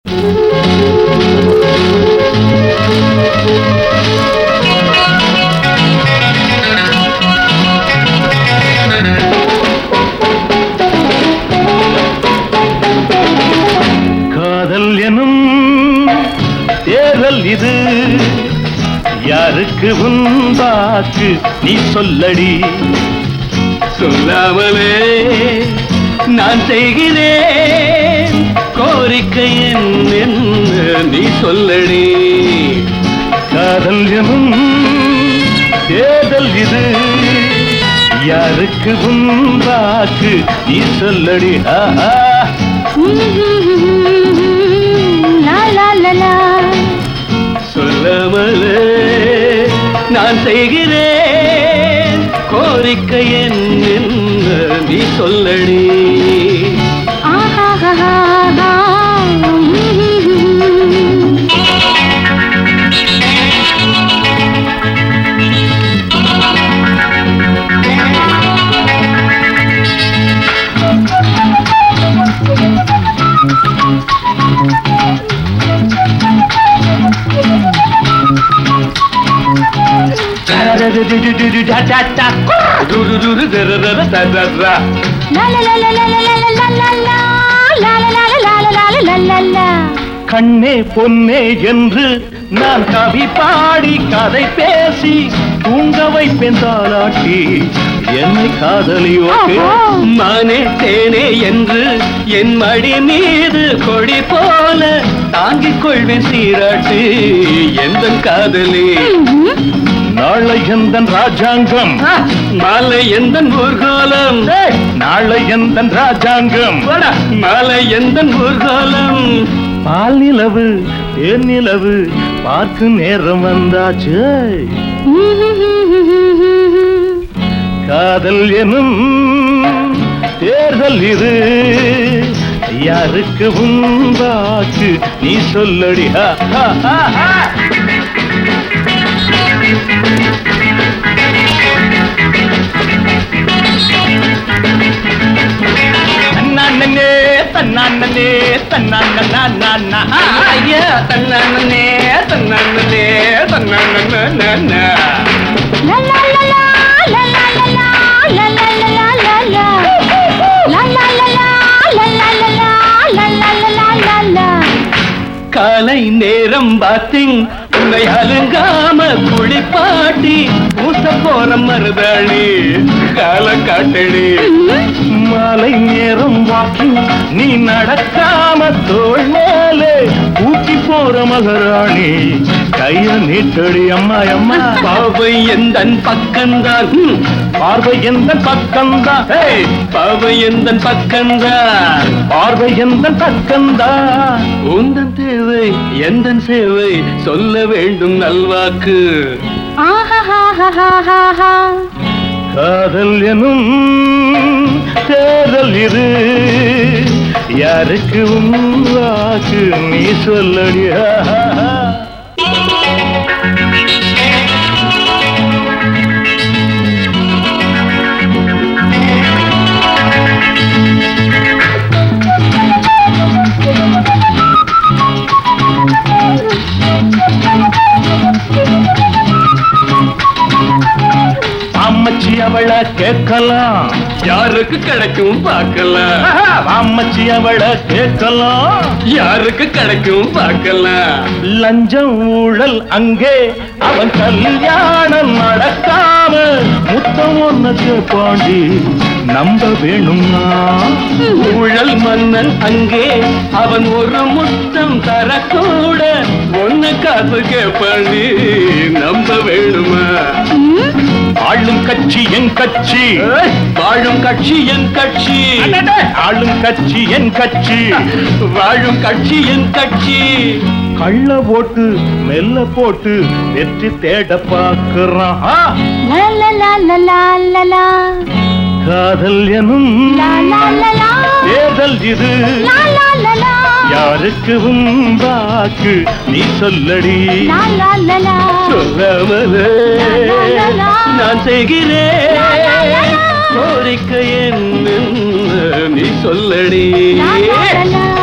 காதல் எனும் தேர்தல் இது யாருக்கு உண்டாக்கு நீ சொல்லடி சொல்லாமலே நான் செய்கிறேன் கோரிக்கை என்ன நீ சொல்லடி காதல் எனும் தேர்தல் இது யாருக்கு உண்டாக்கு நீ சொல்லடி ஆஹா லா லா லா லா சொல்லாமலே நான் செய்கிறேன் கோரிக்கை என்ன நீ சொல்லடி ஆஹாஹாஹா. லா லா லா லா லா லா லா லா லா லா லா. லா லா லா லா லா லா லா லா லா லா. கண்ணே பொன்னே என்று நான் கவி பாடி கதை பேசி தூங்க வைப்பேன் தாலாட்டி என்னை காதலியோக்கு ஆஹா. மானே தேனே என்று என் மடி மீது கொடி போல தாங்கிக் கொள்வேன் சீராட்டி எந்த காதலி ம்ஹும். நாளை எந்தன் ராஜாங்கம் மாலை எந்தன் ஊர்கோலம் நாளை எந்தன் ராஜாங்கம் மாலை எந்தன் ஊர்கோலம் பால் நிலவு தேன் நிலவு பார்க்கும் நேரம் வந்தாச்சு காதல் எனும் தேர்தல் இது யாருக்கு உண்டாக்கு நீ சொல்லடி ஹா, ஹா, ஹா, ஹா. தன்னானே தன்னானே தன்னானா ஐயா தன்னானே தன்னானே தன்னானா லா லா லா லா. லா லா லா லா. லா லா லா லா லா லா. லா லா லா லா. லா லா லா லா. லா லா லா லா லா லா. காலை நேரம் பாத்திங் உன்னை அலுங்காம குளிப்பாட்டி பூச போற மருதாணி கால காட்டடி மாலை நேரம் வாக்கிங் நீ நடக்காம தோள் மேலே ஊட்டி போற மகராணி கைய நீட்டடி அம்மா அம்மா பாவை எந்தன் பக்கம்தான் ம், பார்வை எந்த பக்கம்தான் ஏய், பாவை எந்த பக்கம்தான் பார்வை எந்த பக்கம்தான் உந்தன் தேவை எந்தன் சேவை சொல்ல வேண்டும் நல்வாக்கு ஆஹாஹாஹாஹாஹா. காதல் எனும் தேர்தல் இது யாருக்கு உன் நீ சொல்லடி ஆஹா. அம்மச்சி அவளை கேட்கலாம் யாருக்கு கிடைக்கும் பார்க்கலாம் அம்மச்சி அவளை கேட்கலாம் யாருக்கு கிடைக்கும் பார்க்கலாம் லஞ்சம் ஊழல் அங்கே அவன் கல்யாணம் நடக்காம முத்தம் ஒன்னது பாண்டி நம்ப வேணும்னா ஊழல் மன்னன் அங்கே அவன் ஒரு முத்தம் தரக்கூட ஒன்னு காசு கேப்பாண்டி நம்ப வேணுமா ஆளும் கட்சி என் கட்சி ஏய், வாழும் கட்சி என் கட்சி அடடே, ஆளும் கட்சி என் கட்சி வாழும் கட்சி என் கட்சி கள்ள போட்டு மெல்ல போட்டு வெற்றி தேட பார்க்கிறான் ஆ! லா லா லா லா லா லா லா. காதல் எனும் லா லா லா லா. தேர்தல் இது லா லா லா லா. யாருக்கு உண்டாக்கு நீ சொல்லடி லா லா லா லா. சொல்லாமலே நான் செய்கிறேன் கோரிக்கை என்ன நீ சொல்லடி லா லா லா லா.